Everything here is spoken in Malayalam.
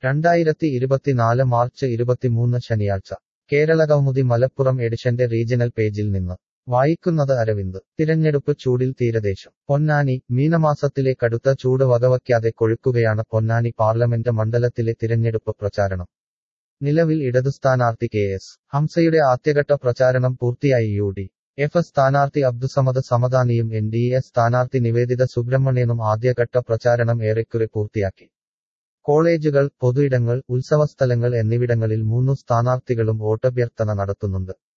രണ്ടായിരത്തി ഇരുപത്തിനാല് മാർച്ച് ഇരുപത്തിമൂന്ന് ശനിയാഴ്ച കേരളകൗമുദി മലപ്പുറം എഡിഷന്റെ റീജിയണൽ പേജിൽ നിന്ന് വായിക്കുന്നത് അരവിന്ദ് തിരഞ്ഞെടുപ്പ് ചൂടിൽ തീരദേശം പൊന്നാനി മീനമാസത്തിലെ കടുത്ത ചൂട് വകവയ്ക്കാതെ കൊഴുക്കുകയാണ് പൊന്നാനി പാർലമെന്റ് മണ്ഡലത്തിലെ തിരഞ്ഞെടുപ്പ് പ്രചാരണം നിലവിൽ ഇടതു സ്ഥാനാർത്ഥി കെ എസ് ഹംസയുടെ ആദ്യഘട്ട പ്രചാരണം പൂർത്തിയായി യു ഡി എഫ് സ്ഥാനാർത്ഥി അബ്ദുസമദ് സമദാനിയും എൻ ഡി എ സ്ഥാനാർത്ഥി നിവേദിത സുബ്രഹ്മണ്യനും ആദ്യഘട്ട പ്രചാരണം ഏറെക്കുറെ പൂർത്തിയാക്കി കോളേജുകൾ പൊതുയിടങ്ങൾ ഉത്സവസ്ഥലങ്ങൾ എന്നിവിടങ്ങളിൽ മൂന്നു സ്ഥാനാർത്ഥികളും വോട്ടഭ്യർത്ഥന നടത്തുന്നുണ്ട്